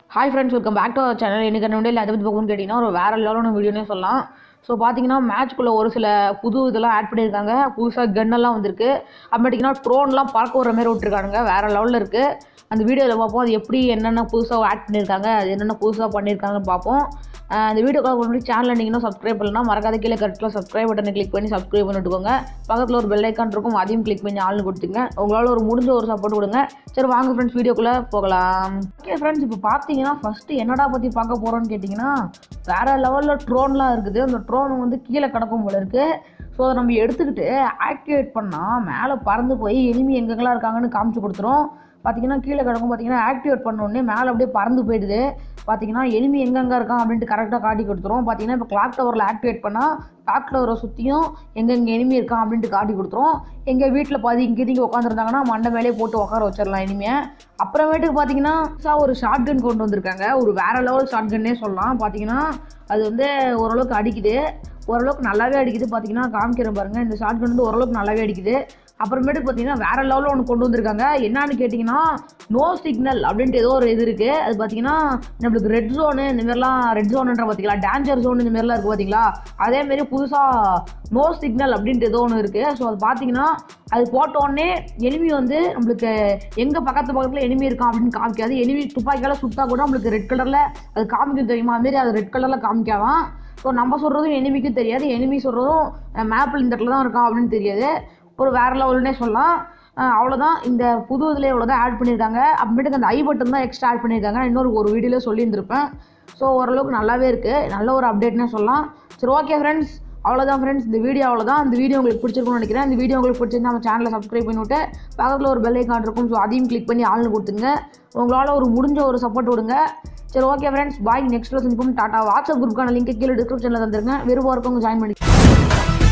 hi friends welcome back to our channel எனக்கு என்ன video அதை பற்றி பார்க்கணும்னு கேட்டிங்கன்னா ஒரு வேறு லெவலான வீடியோனே சொல்லலாம் ஸோ பார்த்தீங்கன்னா மேட்ச்க்குள்ளே ஒரு சில புது இதெல்லாம் ஆட் பண்ணியிருக்காங்க புதுசாக கன்னெல்லாம் வந்திருக்கு அப்புறமேட்டிங்கன்னா ட்ரோன்லாம் பறக்க விட்ற மாதிரி விட்டுருக்கானுங்க வேறு லெவலில் இருக்குது அந்த வீடியோவில் பார்ப்போம் அது எப்படி என்னென்ன புதுசாக ஆட் பண்ணியிருக்காங்க அது என்னென்ன புதுசாக பண்ணியிருக்காங்கன்னு பார்ப்போம் அஹ் இந்த வீடியோ கால் பண்ணி சேனல் நீங்களும் சப்ஸ்கிரைப் பண்ணலாம் மறக்காத கீழே கரெக்டாக சப்ஸ்கிரைப் பட்டனை கிளிக் பண்ணி சப்ஸ்கிரைப் பண்ணிட்டுக்கோங்க பக்கத்தில் ஒரு பெல் ஐக்கான் இருக்கும் அதையும் கிளிக் பண்ணி ஆள்னு கொடுத்துங்க உங்களால் ஒரு முடிஞ்ச ஒரு சப்போர்ட் கொடுங்க சரி வாங்க ஃப்ரெண்ட்ஸ் வீடியோக்குள்ளே போகலாம் ஓகே ஃப்ரெண்ட்ஸ் இப்போ பார்த்தீங்கன்னா ஃபஸ்ட்டு என்னடா பற்றி பார்க்க போகிறோன்னு கேட்டிங்கன்னா வேறு லெவலில் ட்ரோன்லாம் இருக்குது அந்த ட்ரோன் வந்து கீழே கிடக்கும் போல இருக்குது ஸோ அதை நம்ம எடுத்துக்கிட்டு ஆக்டிவேட் பண்ணால் மேலே பறந்து போய் எனிமி எங்கெங்கெல்லாம் இருக்காங்கன்னு காமிச்சு கொடுத்துரும் பார்த்தீங்கன்னா கீழே கிடக்கும் பார்த்தீங்கன்னா ஆக்டிவேட் பண்ண உடனே மேலே அப்படியே பறந்து போயிடுது பார்த்தீங்கன்னா எனிமி எங்கெங்கே இருக்கான் அப்படின்ட்டு கரெக்டாக காட்டி கொடுத்துரும் பார்த்தீங்கன்னா இப்போ கிளாக் டவரில் ஆக்டிவேட் பண்ணால் கிளாக் டவரை சுற்றியும் எங்கெங்கே எனிமி இருக்கான் அப்படின்ட்டு காட்டி கொடுத்துரும் எங்கள் வீட்டில் பாதி இங்கே இங்கே உட்காந்துருந்தாங்கன்னா மண்டை மேலே போட்டு உட்கார வச்சிடலாம் இனிமே அப்புறமேட்டுக்கு பார்த்தீங்கன்னா புதுசாக ஒரு ஷார்ட் கன் கொண்டு வந்திருக்காங்க ஒரு வேறு லெவல் ஷார்ட் கன்னே சொல்லலாம் பார்த்தீங்கன்னா அது வந்து ஓரளவுக்கு அடிக்குது ஓரளவுக்கு நல்லாவே அடிக்குது பார்த்தீங்கன்னா காமிக்கிறேன் பாருங்கள் இந்த ஷார்ட் கன் வந்து ஓரளவுக்கு நல்லாவே அடிக்குது அப்புறமேட்டு பார்த்தீங்கன்னா வேற லெவலில் ஒன்று கொண்டு வந்திருக்காங்க என்னன்னு கேட்டிங்கன்னா நோ சிக்னல் அப்படின்ட்டு ஏதோ ஒரு இது இருக்குது அது பார்த்தீங்கன்னா நம்மளுக்கு ரெட் ஜோனு இந்த மாதிரிலாம் ரெட் ஜோனுன்ற பார்த்தீங்களா டேஞ்சர் ஜோன் இந்த மாதிரிலாம் இருக்குது பார்த்தீங்களா அதேமாரி புதுசாக நோ சிக்னல் அப்படின்ட்டு ஏதோ ஒன்று இருக்குது ஸோ அது பார்த்தீங்கன்னா அது போட்ட உடனே எனிமி வந்து நம்மளுக்கு எங்கே பக்கத்து பக்கத்தில் எனிமி இருக்கான் அப்படின்னு காமிக்காது எனிமி துப்பாக்கியால் சுட்டா கூட நம்மளுக்கு ரெட் கலரில் அது காமிக்கும் தெரியுமா அதுமாரி அது ரெட் கலரில் காமிக்காதான் ஸோ நம்ம சொல்கிறதும் எனிமிக்கும் தெரியாது எனிமி சொல்கிறதும் மேப்பில் இந்த இடத்துல தான் இருக்கான் அப்படின்னு தெரியாது ஒரு வேறு லெவல்னே சொல்லலாம் அஹ் அவ்வளோதான் இந்த புது இதில் இவ்வளோ தான் ஆட் பண்ணியிருக்காங்க அப்புறமேட்டுக்கு அந்த ஐ பட்டன் தான் எக்ஸ்ட்ரா ஆட் பண்ணியிருக்காங்க நான் இன்னொரு ஒரு வீடியோவில் சொல்லியிருந்திருப்பேன் ஸோ ஓரளவுக்கு நல்லாவே இருக்குது நல்ல ஒரு அப்டேட்னே சொல்லலாம் சரி ஓகே ஃப்ரெண்ட்ஸ் அவ்வளோதான் ஃப்ரெண்ட்ஸ் இந்த வீடியோ அவ்வளோதான் இந்த வீடியோ உங்களுக்கு பிடிச்சிருக்கும்னு நினைக்கிறேன் இந்த வீடியோ உங்களுக்கு பிடிச்சிருந்தா நம்ம சேனலை சப்ஸ்கிரைப் பண்ணிவிட்டு பக்கத்தில் ஒரு பெல் ஐக்கான் இருக்கும் ஸோ அதையும் கிளிக் பண்ணி ஆள்னு கொடுத்துங்க உங்களால் ஒரு முடிஞ்ச ஒரு சப்போர்ட் கொடுங்க சரி ஓகே ஃப்ரெண்ட்ஸ் பாய் நெக்ஸ்ட் சந்திப்போம் டாட்டா வாட்ஸ்அப் குரூப்க்கான லிங்க் கீழே டிஸ்கிரிப்ஷனில் தந்துருங்க விருப்பம் இருக்கவங்க ஜாயின் பண்ணி